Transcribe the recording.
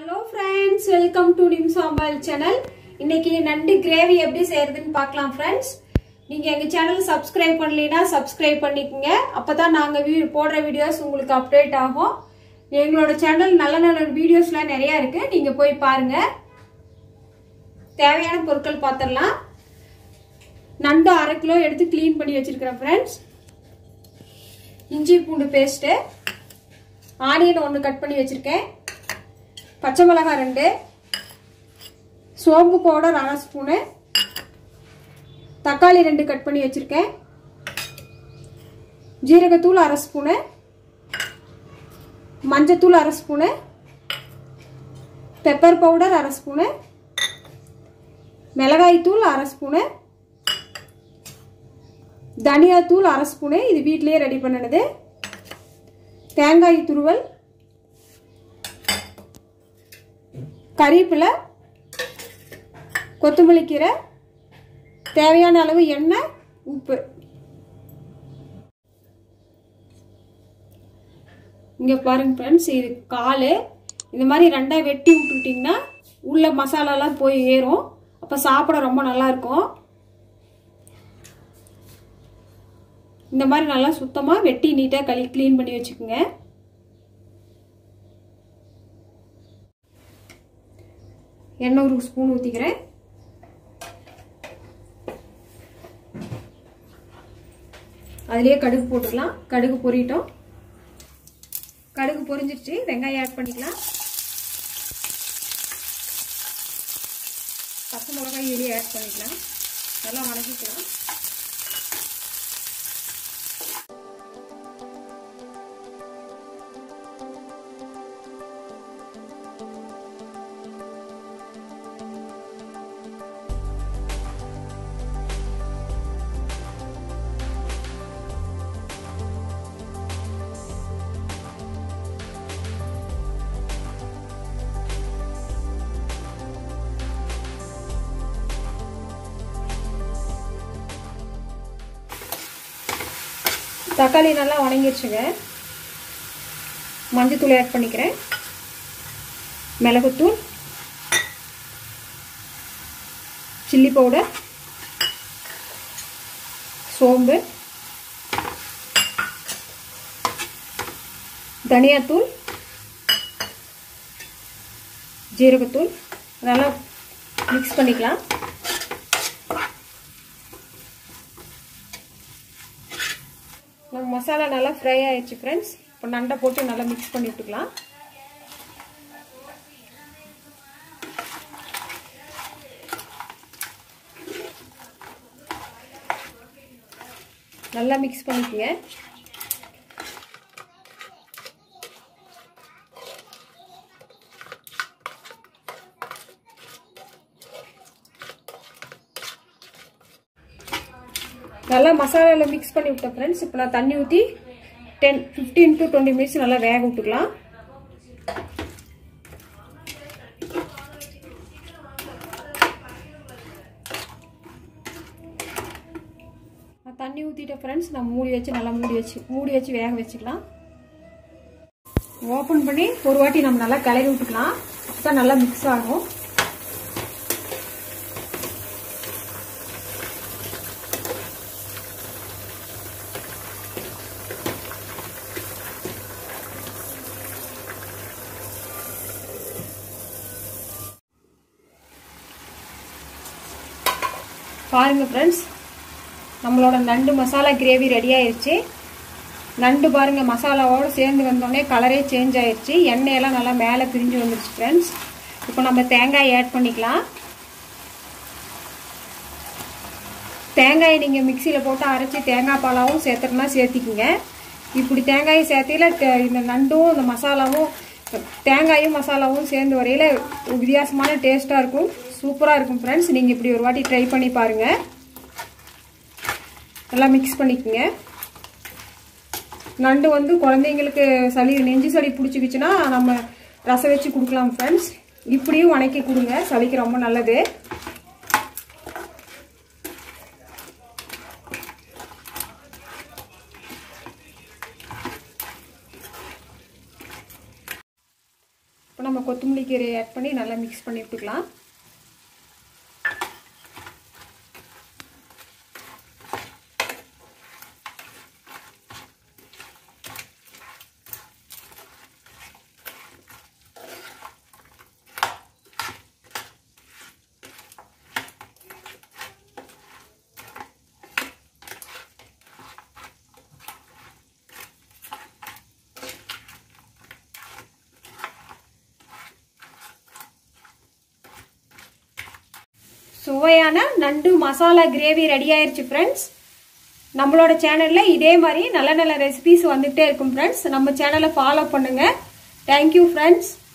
hello friends welcome to நிம் சாம்பல் channel இன்னைக்கு நண்டு கிரேவி எப்படி செய்யறதுன்னு பார்க்கலாம் ஃப்ரெண்ட்ஸ் நீங்க எங்க சேனல் சப்ஸ்கிரைப் பண்ணலைன்னா சப்ஸ்கிரைப் பண்ணிக்கோங்க அப்பதான் நாங்க வீ- போடுற வீடியோஸ் உங்களுக்கு அப்டேட் ஆகும் எங்களோட சேனல் நல்ல நல்ல வீடியோஸ்லாம் நிறைய இருக்கு நீங்க போய் பாருங்க தேவையான பொருட்கள் பார்த்துடலாம் நண்டு அரை கிலோ எடுத்து க்ளீன் பண்ணி வச்சிருக்கிறேன் ஃப்ரெண்ட்ஸ் இஞ்சி பூண்டு பேஸ்ட்டு ஆனியன் ஒன்று கட் பண்ணி வச்சிருக்கேன் பச்சை மிளகாய் ரெண்டு சோம்பு பவுடர் அரை ஸ்பூனு தக்காளி ரெண்டு கட் பண்ணி வச்சிருக்கேன் ஜீரகத்தூள் அரை ஸ்பூனு மஞ்சத்தூள் அரை ஸ்பூனு பெப்பர் பவுடர் அரை ஸ்பூனு மிளகாய்த்தூள் அரை ஸ்பூனு தனியாத்தூள் அரை ஸ்பூனு இது வீட்டிலேயே ரெடி பண்ணினது தேங்காய் துருவல் கறிவேப்பிலை கொத்தமல்லி கீரை தேவையான அளவு எண்ணெய் உப்பு இங்கே பாருங்க ஃப்ரெண்ட்ஸ் இது கால் இந்த மாதிரி ரெண்டாக வெட்டி விட்டுக்கிட்டிங்கன்னா உள்ள மசாலாலாம் போய் ஏறும் அப்போ சாப்பிட ரொம்ப நல்லா இருக்கும் இந்த மாதிரி நல்லா சுத்தமாக வெட்டி நீட்டாக களி க்ளீன் பண்ணி வச்சுக்கோங்க எண்ணெய் ஒரு ஸ்பூன் ஊற்றிக்கிறேன் அதுலேயே கடுகு போட்டுக்கலாம் கடுகு பொரியட்டும் கடுகு பொரிஞ்சிருச்சு வெங்காயம் ஆட் பண்ணிக்கலாம் பச்சை மிளகாய் இதுலேயே ஆட் பண்ணிக்கலாம் நல்லா வணக்கிக்கலாம் தக்காளி நல்லா வணங்கிடுச்சுங்க மஞ்சத்தூள் ஆட் பண்ணிக்கிறேன் மிளகுத்தூள் சில்லி பவுடர் சோம்பு தனியாத்தூள் ஜீரகத்தூள் நல்லா மிக்ஸ் பண்ணிக்கலாம் நம்ம மசாலா நல்லா ஃப்ரை ஆயிடுச்சு ஃப்ரெண்ட்ஸ் இப்போ நண்டை போட்டு நல்லா மிக்ஸ் பண்ணி விட்டுக்கலாம் நல்லா மிக்ஸ் பண்ணிக்கங்க நல்லா மசாலாவில் மிக்ஸ் பண்ணி விட்டேன் ஃப்ரெண்ட்ஸ் இப்போ நான் தண்ணி ஊற்றி ten fifteen to twenty minutes நல்லா வேக விட்டுக்கலாம் நான் தண்ணி ஊற்றிட்டேன் ஃப்ரெண்ட்ஸ் நான் மூடி வச்சு நல்லா மூடி வச்சு மூடி வச்சு வேக வச்சுக்கலாம் ஓப்பன் பண்ணி ஒரு வாட்டி நம்ம நல்லா கிளறி விட்டுக்கலாம் அப்போ நல்லா மிக்ஸ் ஆகும் பாருங்க ஃப்ரெண்ட்ஸ் நம்மளோட நண்டு மசாலா கிரேவி ரெடி ஆயிடுச்சு நண்டு பாருங்க மசாலாவோடு சேர்ந்து வந்தோடனே கலரே சேஞ்ச் ஆயிடுச்சு எண்ணெயெல்லாம் நல்லா மேலே பிரிஞ்சு வந்துருச்சு ஃப்ரெண்ட்ஸ் இப்போ நம்ம தேங்காய் ஆட் பண்ணிக்கலாம் தேங்காயை நீங்கள் மிக்சியில் போட்டு அரைச்சி தேங்காய் பாலாவும் சேர்த்துறனா சேர்த்திக்குங்க இப்படி தேங்காயை சேர்த்தையில இந்த நண்டும் இந்த மசாலாவும் தேங்காயும் மசாலாவும் சேர்ந்து வரையில் வித்தியாசமான டேஸ்ட்டாக இருக்கும் சூப்பராக இருக்கும் ஃப்ரெண்ட்ஸ் நீங்கள் இப்படி ஒரு வாட்டி ட்ரை பண்ணி பாருங்கள் நல்லா மிக்ஸ் பண்ணிக்கோங்க நண்டு வந்து குழந்தைங்களுக்கு சளி நெஞ்சு சளி பிடிச்சிக்கிச்சுன்னா நம்ம ரசம் வச்சு கொடுக்கலாம் ஃப்ரெண்ட்ஸ் இப்படியும் வணக்கி கொடுங்க சளிக்கு ரொம்ப நல்லது இப்போ நம்ம கொத்தமல்லி கொத்தமல்லி கீரையை ஆட் பண்ணி நல்லா மிக்ஸ் பண்ணி விட்டுக்கலாம் சுவையான நண்டு மசாலா கிரேவி ரெடி ஆயிருச்சு ஃப்ரெண்ட்ஸ் நம்மளோட சேனலில் இதே மாதிரி நல்ல நல்ல ரெசிபிஸ் வந்துகிட்டே இருக்கும் ஃப்ரெண்ட்ஸ் நம்ம சேனலை ஃபாலோ பண்ணுங்கள் தேங்க்யூ ஃப்ரெண்ட்ஸ்